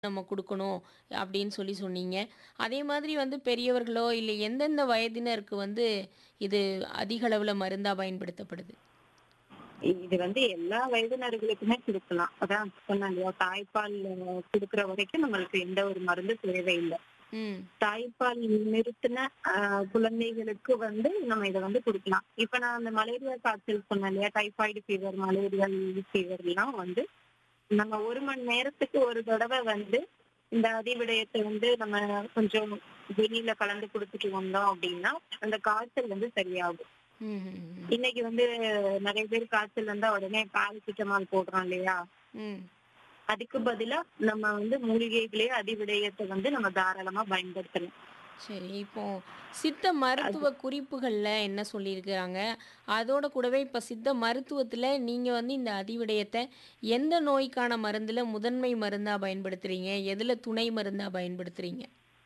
நம்ம குடுக்கணும் அப்படின்னு சொல்லி சொன்னீங்க. அதே மாதிரி வந்து பெரியவர்களோ, இல்ல எந்தெந்த வயதினருக்கு வந்து இது அதிக அளவுல மருந்தா பயன்படுத்தப்படுது? இது வந்து எல்லா வயதினர்களுக்குமே குடுக்கலாம். அதான் சொன்னேன் இல்லையா, தாய்ப்பால் குடுக்குற வரைக்கும் நம்மளுக்கு எந்த ஒரு மருந்து தேவையில்ல. ம். தாய்ப்பால் நிறுத்தின அ குழந்தைகளுக்கு வந்து நம்ம இத வந்து குடுக்கலாம். இப்ப நான் அந்த மலேரியா காய்ச்சல் சொன்னேன் இல்லையா, டைபாய்டு ஃபீவர், மலேரியா ஃபீவர்லாம் வந்து நம்ம 1 மணி நேரத்துக்கு ஒரு தடவ வந்து இந்த அதிவிடயத்த வந்து நம்ம கொஞ்சம் வெந்நீர்ல கலந்து குடுத்துட்டு வந்தோம் அப்படின்னா, அந்த காய்ச்சல் வந்து சரியாகும். ம்ஹ்ம். இன்னைக்கு வந்து நெறைய பேர் காய்ச்சல் வந்தா உடனே பாராசிட்டமால் போடுறோம் இல்லையா? ம். அதுக்கு பதிலா நம்ம வந்து மூலிகைகளே அதிவிடயத்த வந்து நம்ம தாராளமா பயன்படுத்தலாம். சரி. இப்போ சித்த மருத்துவ குறிப்புகள்ல என்ன சொல்லியிருக்கிறாங்க? அதோட கூடவே இப்ப சித்த மருத்துவத்துல நீங்க வந்து இந்த அதிவிடயத்த எந்த நோய்க்கான மருந்துல முதன்மை மருந்தா பயன்படுத்துறீங்க? எதுல துணை மருந்தா பயன்படுத்துறீங்க?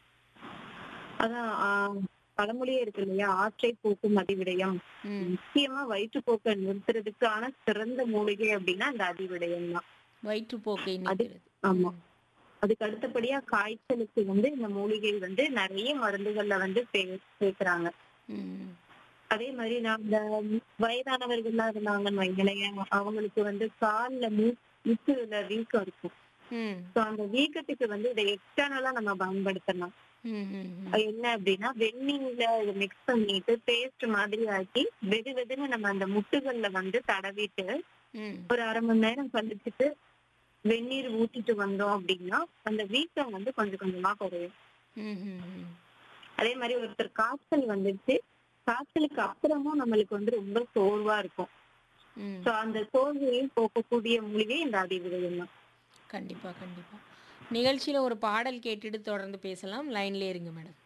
அதான் ஆ பழமொழியே இருக்கு இல்லையா, ஆற்றை போக்கும் அதிவிடயம். ம். முக்கியமா வயிற்றுப்போக்க நிறுத்துறதுக்கான சிறந்த மூலிகை அப்படின்னா இந்த அதிவிடயம் தான். வயிற்றுப்போக்கை அது நீக்கிறது. ஆமா. ம். அதுக்கு அடுத்தபடியா காய்ச்சலுக்கு வந்து இந்த மூலிகை வந்து நெறைய மருந்துகள்ல வந்து சே சேர்க்கிறாங்க. ம். அதே மாரி நான் இந்த வயதானவர்கள்லாம் இருந்தாங்கன்னு வைங்களேன், அவங்களுக்கு வந்து கால்ல மூ முட்டுல வீக்கம் இருக்கும். ம். சோ அந்த வீக்கத்துக்கு வந்து இத எக்ஸ்டர்னலா நம்ம பயன்படுத்தலாம். ம்ஹ்ம். அது என்ன அப்படின்னா, வெந்நீர்ல இத மிக்ஸ் பண்ணிட்டு பேஸ்ட் மாதிரி ஆக்கி வெது வெதுன்னு நம்ம அந்த முட்டுகள்ல வந்து தடவிட்டு, ம். ஒரு 1/2 மணி நேரம் கழிச்சுட்டு வெந்நீர் ஊத்திட்டு வந்தோம் அப்படின்னா, அந்த வீக்கம் வந்து கொஞ்சம் கொஞ்சமா குறையும். ம்ஹ்ம். அதே மாரி ஒருத்தர் காய்ச்சல் வந்துருச்சு. காய்ச்சலுக்கு அப்புறமும் நம்மளுக்கு வந்து ரொம்ப சோர்வா இருக்கும். ம். சோ அந்த சோர்வையும் போக்கக்கூடிய மூலிகை இந்த அதிவிடயம் தான். கண்டிப்பா, கண்டிப்பா. நிகழ்ச்சியில ஒரு பாடல் கேட்டுட்டு தொடர்ந்து பேசலாம். லைன்லயே இருங்க மேடம்.